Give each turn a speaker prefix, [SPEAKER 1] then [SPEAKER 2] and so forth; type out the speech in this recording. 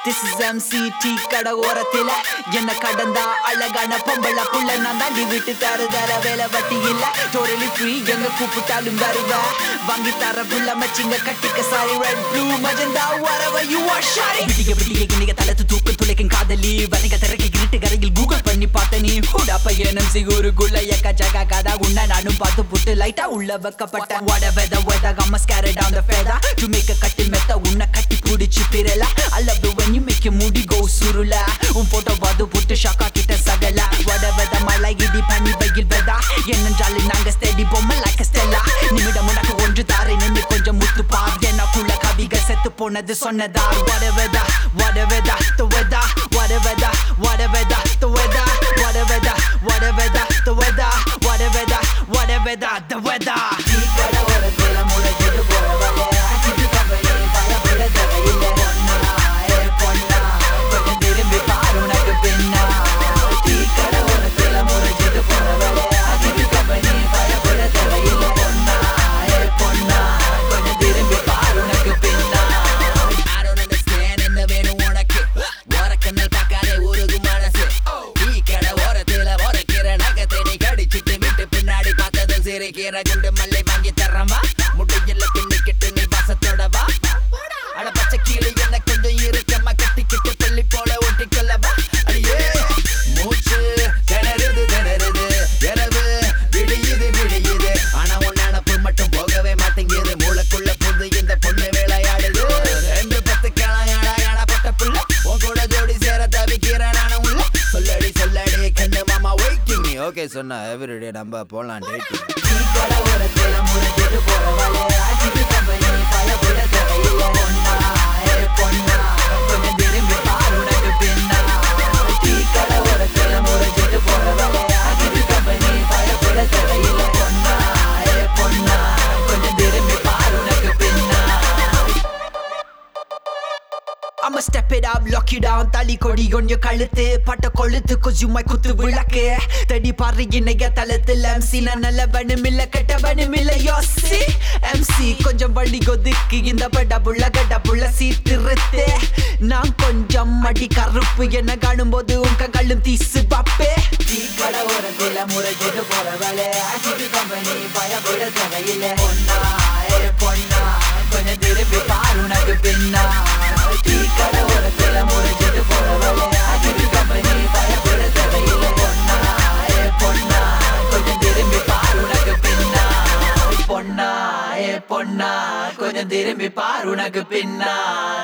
[SPEAKER 1] This is MCT கடை ஓரத்தில என்ன கடந்தா அழகான பொம்பள புள்ள நான் தாண்டி விட்டு தர தர வேலை வட்டி இல்ல டோரலி ஃப்ரீ எங்க கூப்பிட்டாலும் வருவ வாங்கி தர புள்ள மச்சிங்க கட்டிக்க sari red blue magenta whatever you are shawty விடிய விடிய இன்னைக்கு தலத்து தூக்கு துளைக்கும் காதலி வணிக திறக்கி கிரிட்டு கரையில் கூகுள் பண்ணி பார்த்த நீ ஹூடா பையனும் சிகுருக்குள்ள எக்க ஜகா கதா உன்ன நானும் பார்த்து புட்டு லைட்டா உள்ள வைக்கப்பட்ட whatever the weather I'm scared down the feather to make a கட்டி மெத்த உன்னை கட்டி புடிச்சு பிறல I love the when you make your moody go சுருள உன் போட்டோ பாது புட்டு ஷாக்கா கிட்ட சகல whatever the மழை இடி பனி வெயில் வெதா என்னென்றாலும் நாங்க ஸ்டெடி பொம்மை like a stella நிமிடம் உனக்கு ஒன்று தாரை நின்று கொஞ்சம் முத்து பார் எனக்குள்ள கவிகள் செத்து போனது சொன்னதார் whatever the whatever the the weather whatever the whatever the the weather whatever the whatever the the weather whatever the whatever the the weather
[SPEAKER 2] I don't understand என்ன வேணும் உனக்கு ஓரக்கண்ணல் பார்க்காதே உருகு மனசு டீ கடை ஓரத்துல உரைக்கிற நகத்தை நீ கடிச்சிட்டு விட்டு பின்னாடி பார்த்தது சிரிக்கிற குண்டு மல்லி வாங்கி தரமா முடியல பின்னிக்கிட்டு நீ வாசத்தோட வா அட பச்சை கீழே என்ன கொஞ்சம் இருக்கமா கட்டிக்கிட்டு பள்ளி போல ஒட்டிக்கொள்ளவா அடியே மூச்சு திணறுது திணறுது இரவு விடியுது விடியுது ஆனா உன் நினப்பு மட்டும் போகவே மாட்டேங்குது மூளைக்குள்ள புது இந்த பொண்ணு விளையாடுது ரெண்டு பத்து கிளையாடா யாடப்பட்ட புள்ள உன் கூட ஜோடி சேர தவிக்கிறேன் நானும் உள்ள சொல்லடி சொல்லடி கண்ணு மாமா வைக்கிங் ஓகே சொன்னா எவ்ரிடே நம்ம போலாம் dating
[SPEAKER 1] I'ma step it up, lock you down தலி கொடி கொஞ்சம் கழுத்து பட்ட கொழுத்து கொஞ்சமாய் குத்து விளக்கு தடி பாரு இணைய தளத்தில் MC நான் நல்லவனும் இல்ல கெட்டவனும் இல்ல யோசி MC கொஞ்சம் வழி கொதுக்கு இந்த பட புள்ள கட புள்ள சீர்திருத்து நான் கொஞ்சம் அடி கருப்பு என்ன காணும் போது உங்க கள்ளும் தீசு பாப்பே டீ கடை ஓரத்தில் முறைச்சிட்டு போறவளே ஆக்கிட்டு கம்பெனி பயப்பட தேவையில்லை பொண்ணா ஏ பொண்ணா கொஞ்சம் திரும்பி பாரு உனக்கு பின்னா டீ கடை ஓரத்தில் முறைச்சிட்டு போறவளே ஆக்கிட்டு கம்பெனி பயப்பட தேவையில்லை பொண்ணா ஏ பொண்ணா கொஞ்சம் திரும்பி பாரு உனக்கு பின்னா பொண்ணா ஏ பொண்ணா கொஞ்சம் திரும்பி பாரு உனக்கு பின்னா